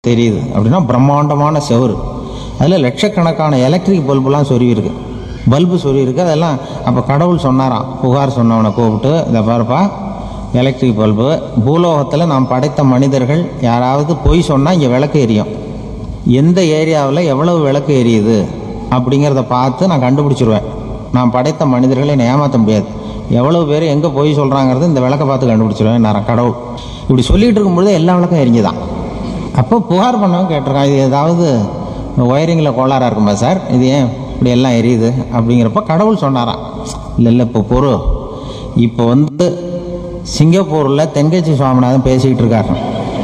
தெரியுது அப்படின்னா பிரம்மாண்டமான செவுரு அதில் லட்சக்கணக்கான எலக்ட்ரிக் பல்புலாம் சொருவிருக்கு பல்பு சொருவிருக்கு அதெல்லாம் அப்போ கடவுள் சொன்னாராம் புகார் சொன்னவனை கூப்பிட்டு இதை பாருப்பா எலக்ட்ரிக் பல்பு பூலோகத்தில் நாம் படைத்த மனிதர்கள் யாராவது பொய் சொன்னால் இங்கே விளக்கு எரியும் எந்த ஏரியாவில் எவ்வளவு விளக்கு எரியுது அப்படிங்கிறத பார்த்து நான் கண்டுபிடிச்சிருவேன் நான் படைத்த மனிதர்களை என்னை ஏமாற்ற முடியாது எவ்வளவு பேர் எங்கே பொய் சொல்கிறாங்கிறது இந்த விளக்கை பார்த்து கண்டுபிடிச்சிருவேன் நான் கடவுள் இப்படி சொல்லிகிட்டு இருக்கும்பொழுது எல்லா விளக்கும் எரிஞ்சுதான் அப்போ புகார் பண்ணவங்க கேட்டிருக்கான் இது ஏதாவது ஒயரிங்கில் கோளாறாக இருக்குமா சார் இது ஏன் இப்படி எல்லாம் எரியுது அப்படிங்கிறப்ப கடவுள் சொன்னாராம் இல்லை இல்லை இப்போ பொறு இப்போ வந்து சிங்கப்பூரில் தென்கட்சி சுவாமிநாதன் பேசிக்கிட்டு இருக்காரு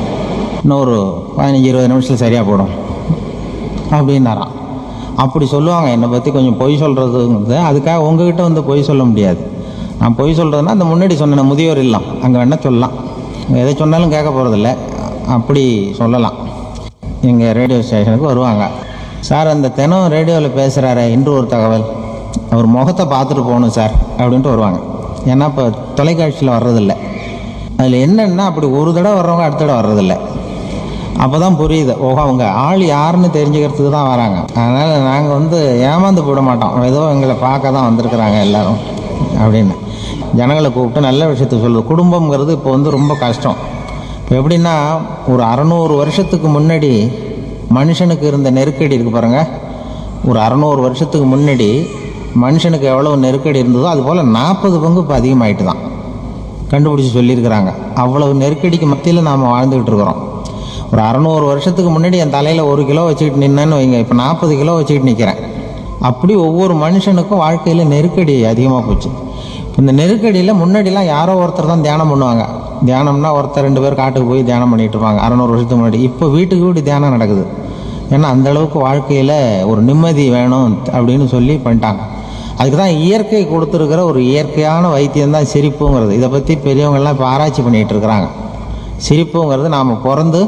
இன்னொரு பதினஞ்சு இருபது நிமிஷத்தில் சரியாக போடும் அப்படின்னாராம் அப்படி சொல்லுவாங்க என்னை பற்றி கொஞ்சம் பொய் சொல்கிறதுங்கிறது அதுக்காக உங்ககிட்ட வந்து பொய் சொல்ல முடியாது நான் பொய் சொல்கிறதுனா அந்த முன்னாடி சொன்ன முதியோர் இல்லம் அங்கே வேணால் சொல்லலாம் எதை சொன்னாலும் கேட்க போகிறதில்ல அப்படி சொல்லலாம் எங்கள் ரேடியோ ஸ்டேஷனுக்கு வருவாங்க சார் அந்த தினம் ரேடியோவில் பேசுகிறாரு இன்று ஒரு தகவல் அவர் முகத்தை பார்த்துட்டு போகணும் சார் அப்படின்ட்டு வருவாங்க ஏன்னா இப்போ தொலைக்காட்சியில் வர்றதில்ல அதில் என்னென்னா அப்படி ஒரு தடவை வர்றவங்க அடுத்த தடவை வர்றதில்ல அப்போ தான் புரியுது ஓஹோ அவங்க ஆள் யாருன்னு தெரிஞ்சுக்கிறதுக்கு தான் வராங்க அதனால் நாங்கள் வந்து ஏமாந்து போட மாட்டோம் ஏதோ எங்களை பார்க்க தான் வந்திருக்கிறாங்க எல்லாரும் அப்படின்னு ஜனங்களை கூப்பிட்டு நல்ல விஷயத்த சொல்லுது குடும்பம்ங்கிறது இப்போ வந்து ரொம்ப கஷ்டம் இப்போ எப்படின்னா ஒரு அறநூறு வருஷத்துக்கு முன்னாடி மனுஷனுக்கு இருந்த நெருக்கடி இருக்கு பாருங்க ஒரு அறநூறு வருஷத்துக்கு முன்னாடி மனுஷனுக்கு எவ்வளவு நெருக்கடி இருந்ததோ அது போல் நாற்பது பங்கு இப்போ அதிகமாயிட்டு தான் கண்டுபிடிச்சி சொல்லியிருக்கிறாங்க அவ்வளவு நெருக்கடிக்கு மத்தியில் நாம் வாழ்ந்துக்கிட்டு இருக்கிறோம் ஒரு அறநூறு வருஷத்துக்கு முன்னாடி என் தலையில் ஒரு கிலோ வச்சுக்கிட்டு நின்னேன்னு வைங்க இப்போ நாற்பது கிலோ வச்சுக்கிட்டு நிற்கிறேன் அப்படி ஒவ்வொரு மனுஷனுக்கும் வாழ்க்கையில் நெருக்கடி அதிகமாக போச்சு இந்த நெருக்கடியில் முன்னாடிலாம் யாரோ ஒருத்தர் தான் தியானம் பண்ணுவாங்க தியானம்னா ஒருத்தர் ரெண்டு பேர் காட்டுக்கு போய் தியானம் பண்ணிட்டு இருப்பாங்க அறநூறு வருஷத்துக்கு முன்னாடி இப்போ வீட்டுக்கு வீடு தியானம் நடக்குது ஏன்னா அந்த அளவுக்கு வாழ்க்கையில் ஒரு நிம்மதி வேணும் அப்படின்னு சொல்லி பண்ணிட்டாங்க அதுக்கு தான் இயற்கை கொடுத்துருக்கிற ஒரு இயற்கையான வைத்தியம் தான் சிரிப்புங்கிறது இதை பற்றி பெரியவங்கெல்லாம் இப்போ ஆராய்ச்சி பண்ணிகிட்டு இருக்கிறாங்க சிரிப்புங்கிறது நாம் பிறந்து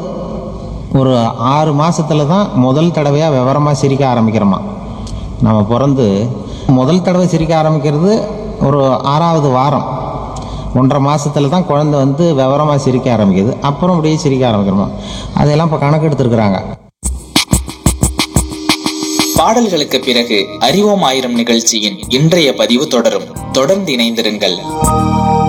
ஒரு ஆறு மாசத்துல தான் முதல் தடவையாக விவரமாக சிரிக்க ஆரம்பிக்கிறோமா நம்ம பிறந்து முதல் தடவை சிரிக்க ஆரம்பிக்கிறது ஒரு ஆறாவது வாரம் ஒன்றரை மாசத்துல தான் குழந்தை வந்து விவரமாக சிரிக்க ஆரம்பிக்குது அப்புறம் அப்படியே சிரிக்க ஆரம்பிக்கிறோமா அதெல்லாம் இப்போ கணக்கு எடுத்துருக்குறாங்க பாடல்களுக்கு பிறகு அறிவோம் ஆயிரம் நிகழ்ச்சியின் இன்றைய பதிவு தொடரும் தொடர்ந்து இணைந்திருங்கள்